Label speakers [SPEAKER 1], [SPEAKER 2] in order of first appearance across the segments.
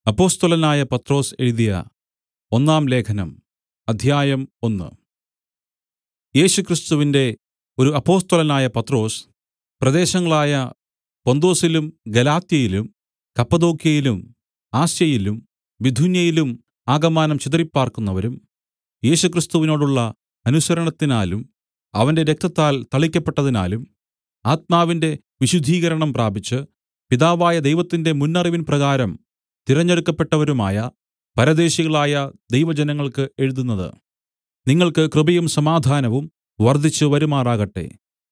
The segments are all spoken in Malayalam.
[SPEAKER 1] അപ്പൊസ്തലനായ പത്രൊസ് എഴുതിയ ഒന്നാം ലേഖനം അധ്യായം ഒന്ന് യേശുക്രിസ്തുവിന്റെ ഒരു അപ്പൊസ്തലനായ പത്രൊസ് പ്രദേശങ്ങളായ പൊന്തൊസിലും ഗലാത്യയിലും കപ്പദോക്യയിലും ആസ്യയിലും ബിഥുന്യയിലും ആകമാനം ചിതറിപ്പാർക്കുന്നവരും യേശുക്രിസ്തുവിനോടുള്ള അനുസരണത്തിനാലും അവന്റെ രക്തത്താൽ തളിക്കപ്പെട്ടതിനാലും ആത്മാവിന്റെ വിശുദ്ധീകരണം പ്രാപിച്ച് പിതാവായ ദൈവത്തിന്റെ മുന്നറിവിൻ പ്രകാരം തിരഞ്ഞെടുക്കപ്പെട്ടവരുമായ പരദേശികളായ ദൈവജനങ്ങൾക്ക് എഴുതുന്നത് നിങ്ങൾക്ക് കൃപയും സമാധാനവും വർദ്ധിച്ചു വരുമാറാകട്ടെ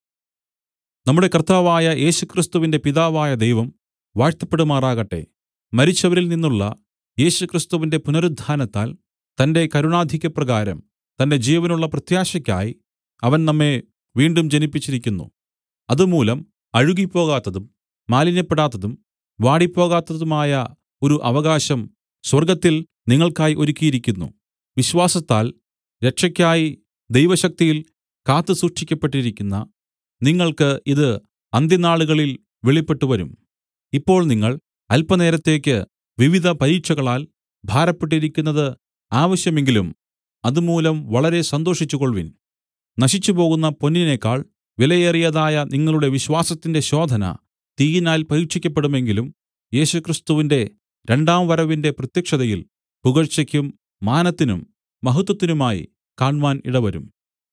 [SPEAKER 1] നമ്മുടെ കർത്താവായ യേശുക്രിസ്തുവിന്റെ പിതാവായ ദൈവം വാഴ്ത്തപ്പെടുമാറാകട്ടെ മരിച്ചവരിൽ നിന്നുള്ള യേശുക്രിസ്തുവിന്റെ പുനരുത്ഥാനത്താൽ തന്റെ കരുണാധിക്യപ്രകാരം തന്റെ ജീവനുള്ള പ്രത്യാശയ്ക്കായി അവൻ നമ്മെ വീണ്ടും ജനിപ്പിച്ചിരിക്കുന്നു അതുമൂലം അഴുകിപ്പോകാത്തതും മാലിന്യപ്പെടാത്തതും വാടിപ്പോകാത്തതുമായ ഒരു അവകാശം സ്വർഗ്ഗത്തിൽ നിങ്ങൾക്കായി ഒരുക്കിയിരിക്കുന്നു വിശ്വാസത്താൽ രക്ഷയ്ക്കായി ദൈവശക്തിയിൽ കാത്തുസൂക്ഷിക്കപ്പെട്ടിരിക്കുന്ന നിങ്ങൾക്ക് ഇത് അന്ത്യനാളുകളിൽ വെളിപ്പെട്ടുവരും ഇപ്പോൾ നിങ്ങൾ അല്പനേരത്തേക്ക് വിവിധ പരീക്ഷകളാൽ ഭാരപ്പെട്ടിരിക്കുന്നത് ആവശ്യമെങ്കിലും അതുമൂലം വളരെ സന്തോഷിച്ചുകൊൾവിൻ നശിച്ചുപോകുന്ന പൊന്നിനേക്കാൾ വിലയേറിയതായ നിങ്ങളുടെ വിശ്വാസത്തിന്റെ ശോധന തീയിനാൽ പരീക്ഷിക്കപ്പെടുമെങ്കിലും യേശുക്രിസ്തുവിന്റെ രണ്ടാം വരവിന്റെ പ്രത്യക്ഷതയിൽ പുകഴ്ചയ്ക്കും മാനത്തിനും മഹത്വത്തിനുമായി കാണ്മാൻ ഇടവരും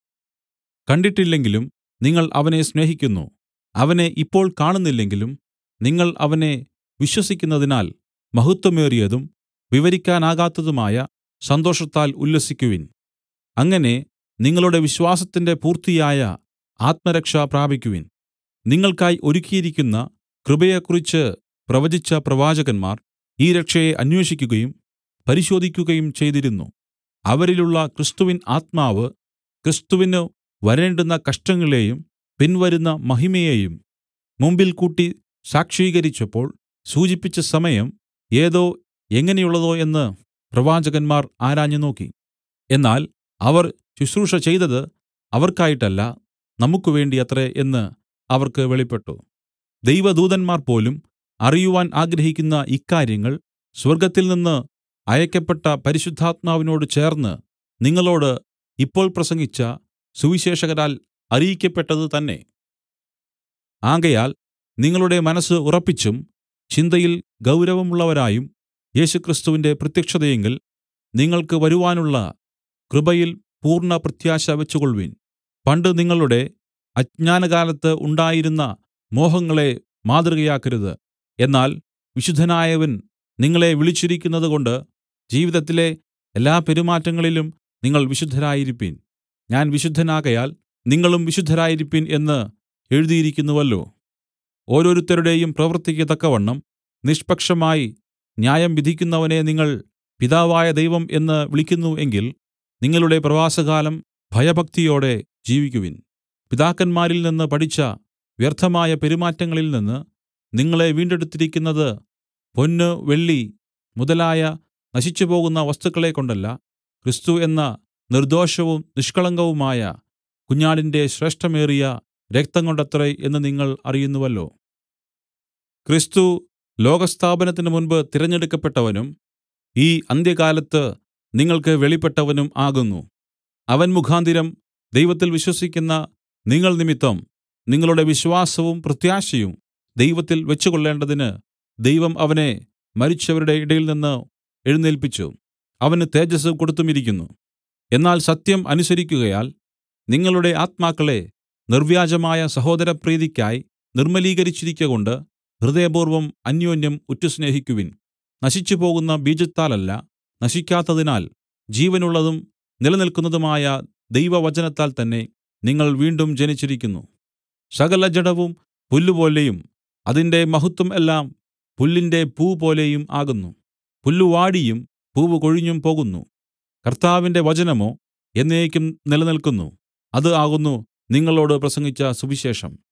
[SPEAKER 1] കണ്ടിട്ടില്ലെങ്കിലും നിങ്ങൾ അവനെ സ്നേഹിക്കുന്നു അവനെ ഇപ്പോൾ കാണുന്നില്ലെങ്കിലും നിങ്ങൾ അവനെ വിശ്വസിക്കുന്നതിനാൽ മഹത്വമേറിയതും വിവരിക്കാനാകാത്തതുമായ സന്തോഷത്താൽ ഉല്ലസിക്കുവിൻ അങ്ങനെ നിങ്ങളുടെ വിശ്വാസത്തിന്റെ പൂർത്തിയായ ആത്മരക്ഷ പ്രാപിക്കുവിൻ നിങ്ങൾക്കായി ഒരുക്കിയിരിക്കുന്ന കൃപയെക്കുറിച്ച് പ്രവചിച്ച പ്രവാചകന്മാർ ഈ രക്ഷയെ അന്വേഷിക്കുകയും പരിശോധിക്കുകയും ചെയ്തിരുന്നു അവരിലുള്ള ക്രിസ്തുവിൻ ആത്മാവ് ക്രിസ്തുവിന് വരേണ്ടുന്ന കഷ്ടങ്ങളെയും പിൻവരുന്ന മഹിമയെയും മുമ്പിൽ കൂട്ടി സാക്ഷീകരിച്ചപ്പോൾ സൂചിപ്പിച്ച സമയം ഏതോ എങ്ങനെയുള്ളതോ എന്ന് പ്രവാചകന്മാർ ആരാഞ്ഞു നോക്കി എന്നാൽ അവർ ശുശ്രൂഷ ചെയ്തത് അവർക്കായിട്ടല്ല നമുക്ക് വേണ്ടിയത്രേ എന്ന് അവർക്ക് വെളിപ്പെട്ടു ദൈവദൂതന്മാർ പോലും അറിയുവാൻ ആഗ്രഹിക്കുന്ന ഇക്കാര്യങ്ങൾ സ്വർഗ്ഗത്തിൽനിന്ന് അയക്കപ്പെട്ട പരിശുദ്ധാത്മാവിനോട് ചേർന്ന് നിങ്ങളോട് ഇപ്പോൾ പ്രസംഗിച്ച സുവിശേഷകരാൽ അറിയിക്കപ്പെട്ടത് തന്നെ ആകയാൽ നിങ്ങളുടെ മനസ്സ് ഉറപ്പിച്ചും ചിന്തയിൽ ഗൗരവമുള്ളവരായും യേശുക്രിസ്തുവിന്റെ പ്രത്യക്ഷതയെങ്കിൽ നിങ്ങൾക്ക് വരുവാനുള്ള കൃപയിൽ പൂർണ്ണ പ്രത്യാശ വെച്ചുകൊൾവിൻ പണ്ട് നിങ്ങളുടെ അജ്ഞാനകാലത്ത് ഉണ്ടായിരുന്ന മോഹങ്ങളെ മാതൃകയാക്കരുത് എന്നാൽ വിശുദ്ധനായവൻ നിങ്ങളെ വിളിച്ചിരിക്കുന്നതുകൊണ്ട് ജീവിതത്തിലെ എല്ലാ പെരുമാറ്റങ്ങളിലും നിങ്ങൾ വിശുദ്ധരായിരിപ്പിൻ ഞാൻ വിശുദ്ധനാകയാൽ നിങ്ങളും വിശുദ്ധരായിരിപ്പിൻ എന്ന് എഴുതിയിരിക്കുന്നുവല്ലോ ഓരോരുത്തരുടെയും പ്രവൃത്തിക്ക് തക്കവണ്ണം നിഷ്പക്ഷമായി ന്യായം വിധിക്കുന്നവനെ നിങ്ങൾ പിതാവായ ദൈവം എന്ന് വിളിക്കുന്നു എങ്കിൽ നിങ്ങളുടെ പ്രവാസകാലം ഭയഭക്തിയോടെ ജീവിക്കുവിൻ പിതാക്കന്മാരിൽ നിന്ന് പഠിച്ച വ്യർത്ഥമായ പെരുമാറ്റങ്ങളിൽ നിന്ന് നിങ്ങളെ വീണ്ടെടുത്തിരിക്കുന്നത് പൊന്ന് വെള്ളി മുതലായ നശിച്ചുപോകുന്ന വസ്തുക്കളെ കൊണ്ടല്ല ക്രിസ്തു എന്ന നിർദോഷവും നിഷ്കളങ്കവുമായ കുഞ്ഞാടിന്റെ ശ്രേഷ്ഠമേറിയ രക്തം കൊണ്ടത്രേ എന്ന് നിങ്ങൾ അറിയുന്നുവല്ലോ ക്രിസ്തു ലോകസ്ഥാപനത്തിന് മുൻപ് തിരഞ്ഞെടുക്കപ്പെട്ടവനും ഈ അന്ത്യകാലത്ത് നിങ്ങൾക്ക് വെളിപ്പെട്ടവനും ആകുന്നു അവൻ മുഖാന്തരം ദൈവത്തിൽ വിശ്വസിക്കുന്ന നിങ്ങൾ നിമിത്തം നിങ്ങളുടെ വിശ്വാസവും പ്രത്യാശയും ദൈവത്തിൽ വെച്ചുകൊള്ളേണ്ടതിന് ദൈവം അവനെ മരിച്ചവരുടെ ഇടയിൽ നിന്ന് എഴുന്നേൽപ്പിച്ചു അവന് തേജസ് കൊടുത്തുമിരിക്കുന്നു എന്നാൽ സത്യം അനുസരിക്കുകയാൽ നിങ്ങളുടെ ആത്മാക്കളെ നിർവ്യാജമായ സഹോദരപ്രീതിക്കായി നിർമ്മലീകരിച്ചിരിക്കകൊണ്ട് ഹൃദയപൂർവ്വം അന്യോന്യം ഉറ്റുസ്നേഹിക്കുവിൻ നശിച്ചുപോകുന്ന ബീജത്താലല്ല നശിക്കാത്തതിനാൽ ജീവനുള്ളതും നിലനിൽക്കുന്നതുമായ ദൈവവചനത്താൽ തന്നെ നിങ്ങൾ വീണ്ടും ജനിച്ചിരിക്കുന്നു സകല ജഡവും പുല്ലുപോലെയും അതിന്റെ മഹത്വം എല്ലാം പുല്ലിന്റെ പൂ പോലെയും ആകുന്നു പുല്ല് വാടിയും പൂവ് കൊഴിഞ്ഞും പോകുന്നു കർത്താവിന്റെ വചനമോ എന്നേക്കും നിലനിൽക്കുന്നു അത് ആകുന്നു നിങ്ങളോട് പ്രസംഗിച്ച സുവിശേഷം